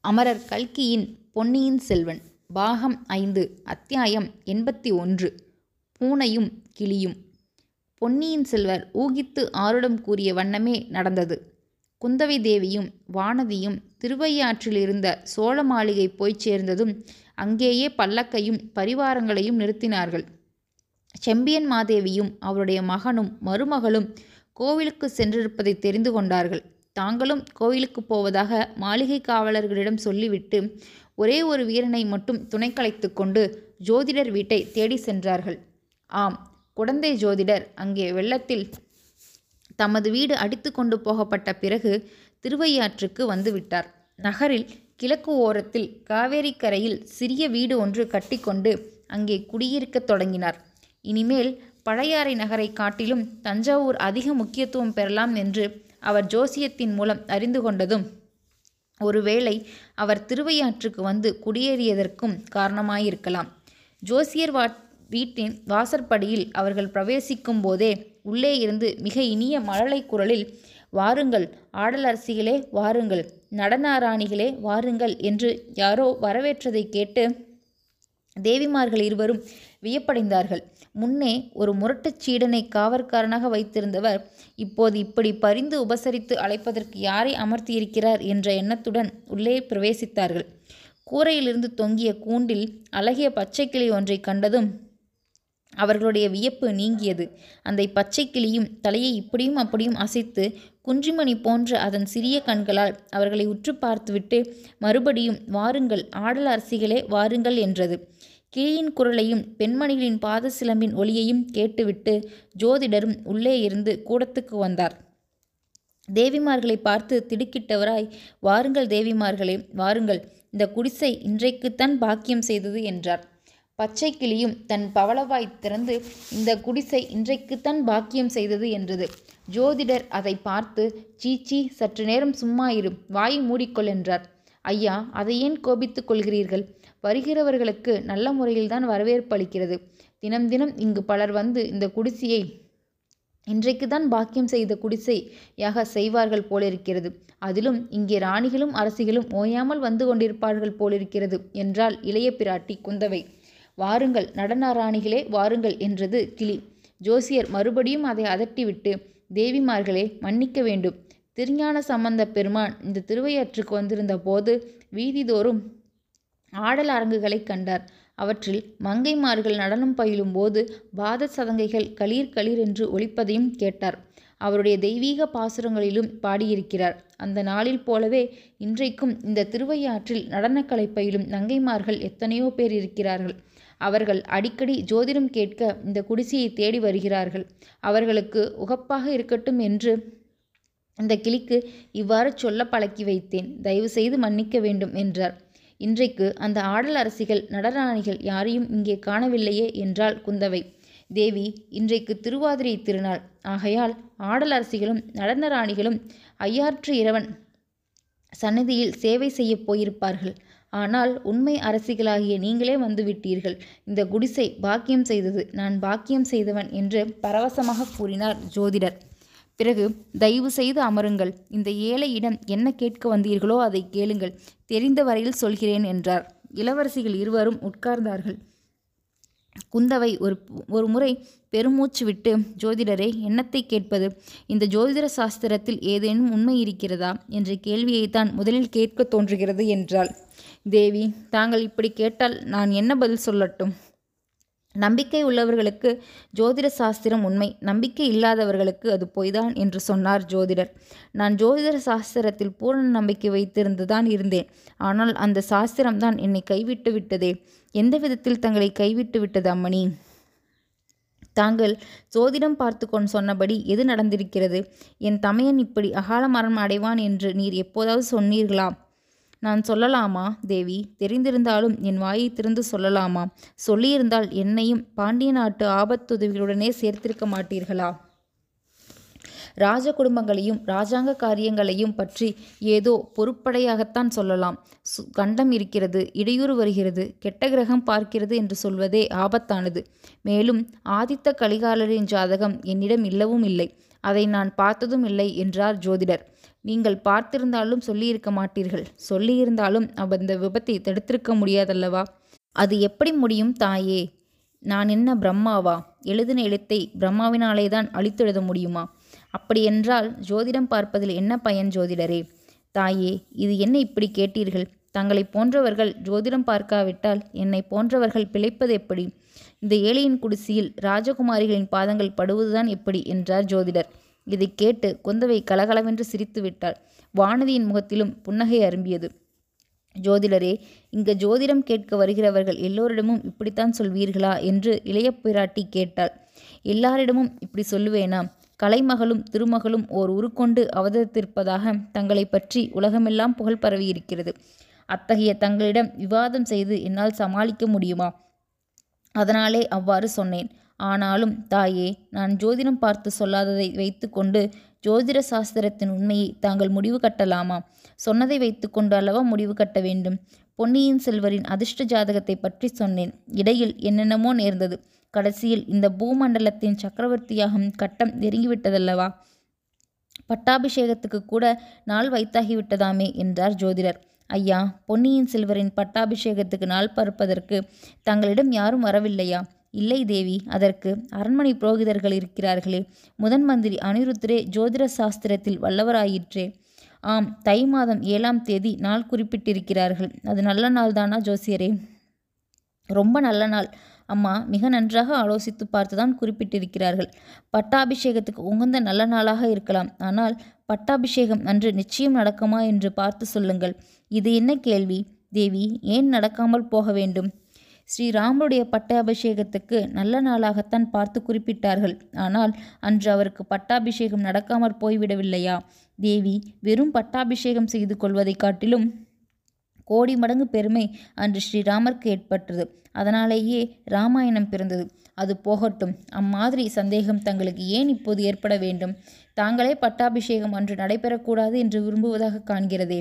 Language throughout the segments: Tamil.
அமரர் கல்கியின் பொன்னியின் செல்வன் பாகம் ஐந்து அத்தியாயம் எண்பத்தி ஒன்று பூனையும் கிளியும் பொன்னியின் செல்வர் ஊகித்து ஆருடம் கூறிய வண்ணமே நடந்தது குந்தவை தேவியும் வானதியும் திருவையாற்றில் இருந்த சோழ மாளிகை போய்ச் சேர்ந்ததும் அங்கேயே பல்லக்கையும் பரிவாரங்களையும் நிறுத்தினார்கள் செம்பியன் மாதேவியும் அவருடைய மகனும் மருமகளும் கோவிலுக்கு சென்றிருப்பதை தெரிந்து கொண்டார்கள் தாங்களும் கோவிலுக்கு போவதாக மாளிகை காவலர்களிடம் சொல்லிவிட்டு ஒரே ஒரு வீரனை மட்டும் துணை கலைத்து கொண்டு ஜோதிடர் வீட்டை தேடி சென்றார்கள் ஆம் குடந்தை ஜோதிடர் அங்கே வெள்ளத்தில் தமது வீடு அடித்து கொண்டு போகப்பட்ட பிறகு திருவையாற்றுக்கு வந்துவிட்டார் நகரில் கிழக்கு ஓரத்தில் காவேரி கரையில் சிறிய வீடு ஒன்று கட்டிக்கொண்டு அங்கே குடியிருக்கத் தொடங்கினார் இனிமேல் பழையாறை நகரை காட்டிலும் தஞ்சாவூர் அதிக முக்கியத்துவம் பெறலாம் என்று அவர் ஜோசியத்தின் மூலம் அறிந்து கொண்டதும் ஒருவேளை அவர் திருவையாற்றுக்கு வந்து குடியேறியதற்கும் காரணமாயிருக்கலாம் ஜோசியர் வா வீட்டின் வாசற்படியில் அவர்கள் பிரவேசிக்கும் போதே உள்ளே இருந்து மிக இனிய மழலை குரலில் வாருங்கள் ஆடலரசிகளே வாருங்கள் நடனாராணிகளே வாருங்கள் என்று யாரோ வரவேற்றதை கேட்டு தேவிமார்கள் இருவரும் வியப்படைந்தார்கள் முன்னே ஒரு முரட்டுச் சீடனை காவற்காரனாக வைத்திருந்தவர் இப்போது இப்படி பரிந்து உபசரித்து அழைப்பதற்கு யாரை அமர்த்தியிருக்கிறார் என்ற எண்ணத்துடன் உள்ளே பிரவேசித்தார்கள் கூரையிலிருந்து தொங்கிய கூண்டில் அழகிய பச்சை கிளி ஒன்றை கண்டதும் அவர்களுடைய வியப்பு நீங்கியது அந்த பச்சை கிளியும் தலையை இப்படியும் அப்படியும் அசைத்து குன்றிமணி போன்ற அதன் சிறிய கண்களால் அவர்களை உற்று பார்த்துவிட்டு மறுபடியும் வாருங்கள் ஆடல் அரசிகளே வாருங்கள் என்றது கிளியின் குரலையும் பெண்மணிகளின் பாத சிலம்பின் ஒளியையும் கேட்டுவிட்டு ஜோதிடரும் உள்ளே இருந்து கூடத்துக்கு வந்தார் தேவிமார்களை பார்த்து திடுக்கிட்டவராய் வாருங்கள் தேவிமார்களே வாருங்கள் இந்த குடிசை இன்றைக்குத்தான் பாக்கியம் செய்தது என்றார் பச்சை கிளியும் தன் பவளவாய் திறந்து இந்த குடிசை இன்றைக்குத்தான் பாக்கியம் செய்தது என்றது ஜோதிடர் அதை பார்த்து சீச்சி சற்று நேரம் சும்மா இரு வாய் மூடிக்கொள் என்றார் ஐயா அதை ஏன் கோபித்துக் கொள்கிறீர்கள் வருகிறவர்களுக்கு நல்ல முறையில்தான் வரவேற்பு அளிக்கிறது தினம் தினம் இங்கு பலர் வந்து இந்த குடிசையை இன்றைக்கு தான் பாக்கியம் செய்த குடிசை யாக செய்வார்கள் போலிருக்கிறது அதிலும் இங்கே ராணிகளும் அரசிகளும் ஓயாமல் வந்து கொண்டிருப்பார்கள் போலிருக்கிறது என்றால் இளைய பிராட்டி குந்தவை வாருங்கள் நடனாராணிகளே வாருங்கள் என்றது கிளி ஜோசியர் மறுபடியும் அதை அதட்டிவிட்டு தேவிமார்களே மன்னிக்க வேண்டும் திருஞான சம்பந்த பெருமான் இந்த திருவையாற்றுக்கு வந்திருந்த போது வீதிதோறும் ஆடல் அரங்குகளை கண்டார் அவற்றில் மங்கைமார்கள் நடனம் பயிலும் போது பாத சதங்கைகள் களீர் களீர் என்று ஒலிப்பதையும் கேட்டார் அவருடைய தெய்வீக பாசுரங்களிலும் பாடியிருக்கிறார் அந்த நாளில் போலவே இன்றைக்கும் இந்த திருவையாற்றில் நடனக்கலை பயிலும் நங்கைமார்கள் எத்தனையோ பேர் இருக்கிறார்கள் அவர்கள் அடிக்கடி ஜோதிடம் கேட்க இந்த குடிசையை தேடி வருகிறார்கள் அவர்களுக்கு உகப்பாக இருக்கட்டும் என்று இந்த கிளிக்கு இவ்வாறு சொல்ல பழக்கி வைத்தேன் தயவு செய்து மன்னிக்க வேண்டும் என்றார் இன்றைக்கு அந்த ஆடல் அரசிகள் நடராணிகள் யாரையும் இங்கே காணவில்லையே என்றாள் குந்தவை தேவி இன்றைக்கு திருவாதிரை திருநாள் ஆகையால் ஆடல் அரசிகளும் நடன ராணிகளும் ஐயாற்று இரவன் சன்னதியில் சேவை செய்யப் போயிருப்பார்கள் ஆனால் உண்மை அரசிகளாகிய நீங்களே வந்துவிட்டீர்கள் இந்த குடிசை பாக்கியம் செய்தது நான் பாக்கியம் செய்தவன் என்று பரவசமாக கூறினார் ஜோதிடர் பிறகு தயவு செய்து அமருங்கள் இந்த ஏழையிடம் என்ன கேட்க வந்தீர்களோ அதை கேளுங்கள் தெரிந்த வரையில் சொல்கிறேன் என்றார் இளவரசிகள் இருவரும் உட்கார்ந்தார்கள் குந்தவை ஒரு ஒரு முறை பெருமூச்சு விட்டு ஜோதிடரே என்னத்தை கேட்பது இந்த ஜோதிட சாஸ்திரத்தில் ஏதேனும் உண்மை இருக்கிறதா என்ற கேள்வியைத்தான் முதலில் கேட்க தோன்றுகிறது என்றாள் தேவி தாங்கள் இப்படி கேட்டால் நான் என்ன பதில் சொல்லட்டும் நம்பிக்கை உள்ளவர்களுக்கு ஜோதிட சாஸ்திரம் உண்மை நம்பிக்கை இல்லாதவர்களுக்கு அது பொய்தான் என்று சொன்னார் ஜோதிடர் நான் ஜோதிட சாஸ்திரத்தில் பூரண நம்பிக்கை வைத்திருந்துதான் இருந்தேன் ஆனால் அந்த சாஸ்திரம்தான் என்னை கைவிட்டு விட்டதே எந்த விதத்தில் தங்களை கைவிட்டு விட்டது அம்மணி தாங்கள் ஜோதிடம் பார்த்து கொண்டு சொன்னபடி எது நடந்திருக்கிறது என் தமையன் இப்படி அகால மரணம் அடைவான் என்று நீர் எப்போதாவது சொன்னீர்களா நான் சொல்லலாமா தேவி தெரிந்திருந்தாலும் என் வாயை திறந்து சொல்லலாமா சொல்லியிருந்தால் என்னையும் பாண்டிய நாட்டு ஆபத்துதவிகளுடனே சேர்த்திருக்க மாட்டீர்களா ராஜ குடும்பங்களையும் ராஜாங்க காரியங்களையும் பற்றி ஏதோ பொறுப்படையாகத்தான் சொல்லலாம் சு கண்டம் இருக்கிறது இடையூறு வருகிறது கெட்ட கிரகம் பார்க்கிறது என்று சொல்வதே ஆபத்தானது மேலும் ஆதித்த கலிகாலரின் ஜாதகம் என்னிடம் இல்லவும் இல்லை அதை நான் பார்த்ததும் இல்லை என்றார் ஜோதிடர் நீங்கள் பார்த்திருந்தாலும் சொல்லியிருக்க மாட்டீர்கள் சொல்லியிருந்தாலும் அந்த விபத்தை தடுத்திருக்க முடியாதல்லவா அது எப்படி முடியும் தாயே நான் என்ன பிரம்மாவா எழுதின எழுத்தை பிரம்மாவினாலே தான் அழித்தெழுத முடியுமா அப்படியென்றால் ஜோதிடம் பார்ப்பதில் என்ன பயன் ஜோதிடரே தாயே இது என்ன இப்படி கேட்டீர்கள் தங்களை போன்றவர்கள் ஜோதிடம் பார்க்காவிட்டால் என்னை போன்றவர்கள் பிழைப்பது எப்படி இந்த ஏழையின் குடிசையில் ராஜகுமாரிகளின் பாதங்கள் படுவதுதான் எப்படி என்றார் ஜோதிடர் இதை கேட்டு குந்தவை கலகலவென்று சிரித்து விட்டாள் வானதியின் முகத்திலும் புன்னகை அரும்பியது ஜோதிடரே இங்கு ஜோதிடம் கேட்க வருகிறவர்கள் எல்லோரிடமும் இப்படித்தான் சொல்வீர்களா என்று இளைய பிராட்டி கேட்டாள் எல்லாரிடமும் இப்படி சொல்லுவேனா கலைமகளும் திருமகளும் ஓர் உருக்கொண்டு அவதரித்திருப்பதாக தங்களை பற்றி உலகமெல்லாம் புகழ் பரவியிருக்கிறது அத்தகைய தங்களிடம் விவாதம் செய்து என்னால் சமாளிக்க முடியுமா அதனாலே அவ்வாறு சொன்னேன் ஆனாலும் தாயே நான் ஜோதிடம் பார்த்து சொல்லாததை வைத்துக்கொண்டு ஜோதிட சாஸ்திரத்தின் உண்மையை தாங்கள் முடிவு கட்டலாமா சொன்னதை வைத்துக்கொண்டு அல்லவா முடிவு கட்ட வேண்டும் பொன்னியின் செல்வரின் அதிர்ஷ்ட ஜாதகத்தை பற்றி சொன்னேன் இடையில் என்னென்னமோ நேர்ந்தது கடைசியில் இந்த பூமண்டலத்தின் சக்கரவர்த்தியாகும் கட்டம் நெருங்கிவிட்டதல்லவா பட்டாபிஷேகத்துக்கு கூட நாள் வைத்தாகிவிட்டதாமே என்றார் ஜோதிடர் ஐயா பொன்னியின் செல்வரின் பட்டாபிஷேகத்துக்கு நாள் பறப்பதற்கு தங்களிடம் யாரும் வரவில்லையா இல்லை தேவி அதற்கு அரண்மனை புரோகிதர்கள் இருக்கிறார்களே முதன் மந்திரி அனிருத்தரே ஜோதிட சாஸ்திரத்தில் வல்லவராயிற்றே ஆம் தை மாதம் ஏழாம் தேதி நாள் குறிப்பிட்டிருக்கிறார்கள் அது நல்ல நாள் தானா ஜோசியரே ரொம்ப நல்ல நாள் அம்மா மிக நன்றாக ஆலோசித்து பார்த்துதான் குறிப்பிட்டிருக்கிறார்கள் பட்டாபிஷேகத்துக்கு உகந்த நல்ல நாளாக இருக்கலாம் ஆனால் பட்டாபிஷேகம் அன்று நிச்சயம் நடக்குமா என்று பார்த்து சொல்லுங்கள் இது என்ன கேள்வி தேவி ஏன் நடக்காமல் போக வேண்டும் ஸ்ரீராமருடைய பட்டாபிஷேகத்துக்கு நல்ல நாளாகத்தான் பார்த்து குறிப்பிட்டார்கள் ஆனால் அன்று அவருக்கு பட்டாபிஷேகம் நடக்காமற் போய்விடவில்லையா தேவி வெறும் பட்டாபிஷேகம் செய்து கொள்வதைக் காட்டிலும் கோடி மடங்கு பெருமை அன்று ஸ்ரீராமருக்கு ஏற்பட்டது அதனாலேயே ராமாயணம் பிறந்தது அது போகட்டும் அம்மாதிரி சந்தேகம் தங்களுக்கு ஏன் இப்போது ஏற்பட வேண்டும் தாங்களே பட்டாபிஷேகம் அன்று நடைபெறக்கூடாது என்று விரும்புவதாக காண்கிறதே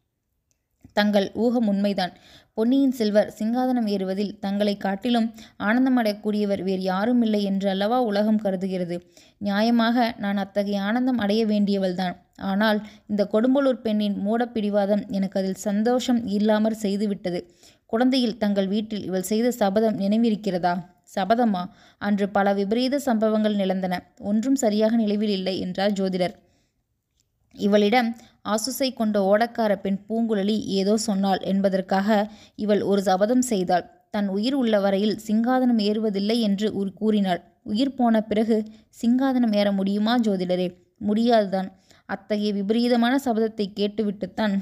தங்கள் ஊகம் உண்மைதான் பொன்னியின் செல்வர் சிங்காதனம் ஏறுவதில் தங்களை காட்டிலும் ஆனந்தமடையக்கூடியவர் வேறு யாரும் இல்லை என்று அல்லவா உலகம் கருதுகிறது நியாயமாக நான் அத்தகைய ஆனந்தம் அடைய வேண்டியவள்தான் ஆனால் இந்த கொடும்பலூர் பெண்ணின் மூடப்பிடிவாதம் எனக்கு அதில் சந்தோஷம் இல்லாமற் செய்துவிட்டது குழந்தையில் தங்கள் வீட்டில் இவள் செய்த சபதம் நினைவிருக்கிறதா சபதமா அன்று பல விபரீத சம்பவங்கள் நிலந்தன ஒன்றும் சரியாக நினைவில் இல்லை என்றார் ஜோதிடர் இவளிடம் ஆசுசை கொண்ட ஓடக்கார பெண் பூங்குழலி ஏதோ சொன்னாள் என்பதற்காக இவள் ஒரு சபதம் செய்தாள் தன் உயிர் உள்ள வரையில் சிங்காதனம் ஏறுவதில்லை என்று கூறினாள் உயிர் போன பிறகு சிங்காதனம் ஏற முடியுமா ஜோதிடரே முடியாதுதான் அத்தகைய விபரீதமான சபதத்தை கேட்டுவிட்டுத்தான்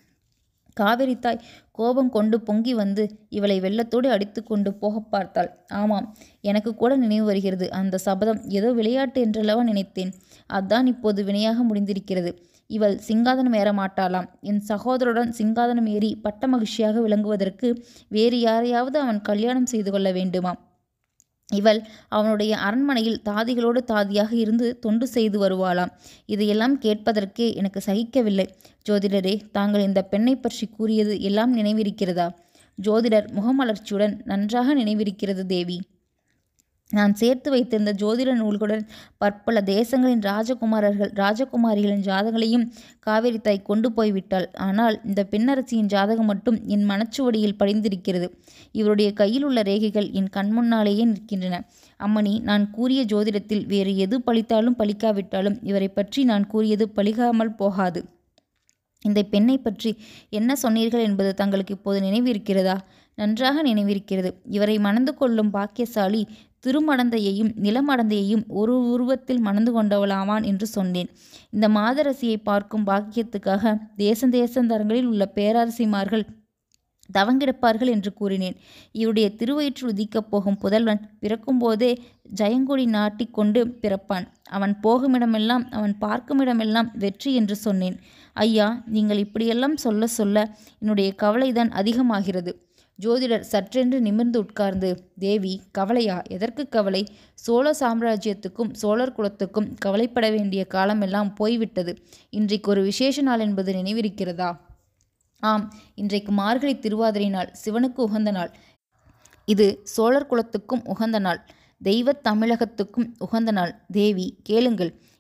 காவிரி தாய் கோபம் கொண்டு பொங்கி வந்து இவளை வெள்ளத்தோடு அடித்து கொண்டு போக பார்த்தாள் ஆமாம் எனக்கு கூட நினைவு வருகிறது அந்த சபதம் ஏதோ விளையாட்டு என்றல்லவா நினைத்தேன் அதான் இப்போது வினையாக முடிந்திருக்கிறது இவள் சிங்காதனம் ஏற மாட்டாளாம் என் சகோதரருடன் சிங்காதனம் ஏறி பட்ட மகிழ்ச்சியாக விளங்குவதற்கு வேறு யாரையாவது அவன் கல்யாணம் செய்து கொள்ள வேண்டுமாம் இவள் அவனுடைய அரண்மனையில் தாதிகளோடு தாதியாக இருந்து தொண்டு செய்து வருவாளாம் இதையெல்லாம் கேட்பதற்கே எனக்கு சகிக்கவில்லை ஜோதிடரே தாங்கள் இந்த பெண்ணை பற்றி கூறியது எல்லாம் நினைவிருக்கிறதா ஜோதிடர் முகமலர்ச்சியுடன் நன்றாக நினைவிருக்கிறது தேவி நான் சேர்த்து வைத்திருந்த ஜோதிட நூல்களுடன் பற்பல தேசங்களின் ராஜகுமாரர்கள் ராஜகுமாரிகளின் ஜாதகங்களையும் காவேரி தாய் கொண்டு போய்விட்டாள் ஆனால் இந்த பெண்ணரசியின் ஜாதகம் மட்டும் என் மனச்சுவடியில் படிந்திருக்கிறது இவருடைய கையில் உள்ள ரேகைகள் என் கண்முன்னாலேயே நிற்கின்றன அம்மணி நான் கூறிய ஜோதிடத்தில் வேறு எது பழித்தாலும் பழிக்காவிட்டாலும் இவரை பற்றி நான் கூறியது பழிக்காமல் போகாது இந்த பெண்ணை பற்றி என்ன சொன்னீர்கள் என்பது தங்களுக்கு இப்போது நினைவிருக்கிறதா நன்றாக நினைவிருக்கிறது இவரை மணந்து கொள்ளும் பாக்கியசாலி திருமடந்தையையும் நிலமடந்தையையும் ஒரு உருவத்தில் மணந்து கொண்டவளாவான் என்று சொன்னேன் இந்த மாதரசியை பார்க்கும் பாக்கியத்துக்காக தேச தேசந்தரங்களில் உள்ள பேரரசிமார்கள் தவங்கிடப்பார்கள் என்று கூறினேன் இவருடைய திருவயிற்று உதிக்கப் போகும் புதல்வன் பிறக்கும்போதே ஜெயங்கொடி நாட்டிக்கொண்டு பிறப்பான் அவன் போகுமிடமெல்லாம் அவன் பார்க்குமிடமெல்லாம் வெற்றி என்று சொன்னேன் ஐயா நீங்கள் இப்படியெல்லாம் சொல்ல சொல்ல என்னுடைய கவலைதான் அதிகமாகிறது ஜோதிடர் சற்றென்று நிமிர்ந்து உட்கார்ந்து தேவி கவலையா எதற்கு கவலை சோழ சாம்ராஜ்யத்துக்கும் சோழர் குலத்துக்கும் கவலைப்பட வேண்டிய காலமெல்லாம் போய்விட்டது இன்றைக்கு ஒரு விசேஷ நாள் என்பது நினைவிருக்கிறதா ஆம் இன்றைக்கு மார்கழி திருவாதிரை நாள் சிவனுக்கு உகந்த நாள் இது சோழர் குலத்துக்கும் உகந்த நாள் தெய்வத் தமிழகத்துக்கும் உகந்த நாள் தேவி கேளுங்கள்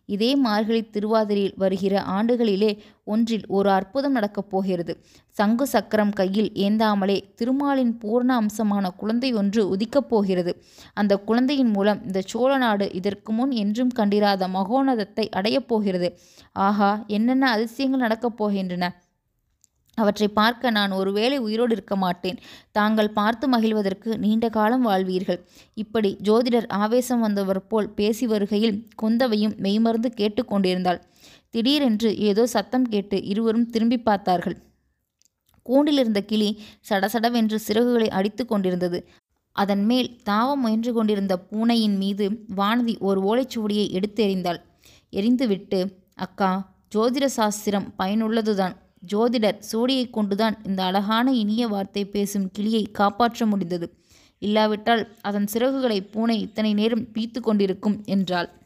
இதே மார்கழி திருவாதிரையில் வருகிற ஆண்டுகளிலே ஒன்றில் ஒரு அற்புதம் நடக்கப் போகிறது சங்கு சக்கரம் கையில் ஏந்தாமலே திருமாலின் பூர்ண அம்சமான குழந்தை ஒன்று உதிக்கப் போகிறது அந்த குழந்தையின் மூலம் இந்த சோழ நாடு இதற்கு முன் என்றும் கண்டிராத மகோனதத்தை அடையப் போகிறது ஆஹா என்னென்ன அதிசயங்கள் நடக்கப் போகின்றன அவற்றை பார்க்க நான் ஒருவேளை உயிரோடு இருக்க மாட்டேன் தாங்கள் பார்த்து மகிழ்வதற்கு நீண்ட காலம் வாழ்வீர்கள் இப்படி ஜோதிடர் ஆவேசம் வந்தவர் போல் பேசி வருகையில் குந்தவையும் மெய்மறந்து கேட்டுக்கொண்டிருந்தாள் திடீரென்று ஏதோ சத்தம் கேட்டு இருவரும் திரும்பி பார்த்தார்கள் கூண்டிலிருந்த கிளி சடசடவென்று சிறகுகளை அடித்து கொண்டிருந்தது அதன் மேல் தாவ முயன்று கொண்டிருந்த பூனையின் மீது வானதி ஒரு ஓலைச்சுவடியை எடுத்தெறிந்தாள் எரிந்துவிட்டு அக்கா ஜோதிட சாஸ்திரம் பயனுள்ளதுதான் ஜோதிடர் சோடியை கொண்டுதான் இந்த அழகான இனிய வார்த்தை பேசும் கிளியை காப்பாற்ற முடிந்தது இல்லாவிட்டால் அதன் சிறகுகளை பூனை இத்தனை நேரம் பீத்து கொண்டிருக்கும் என்றாள்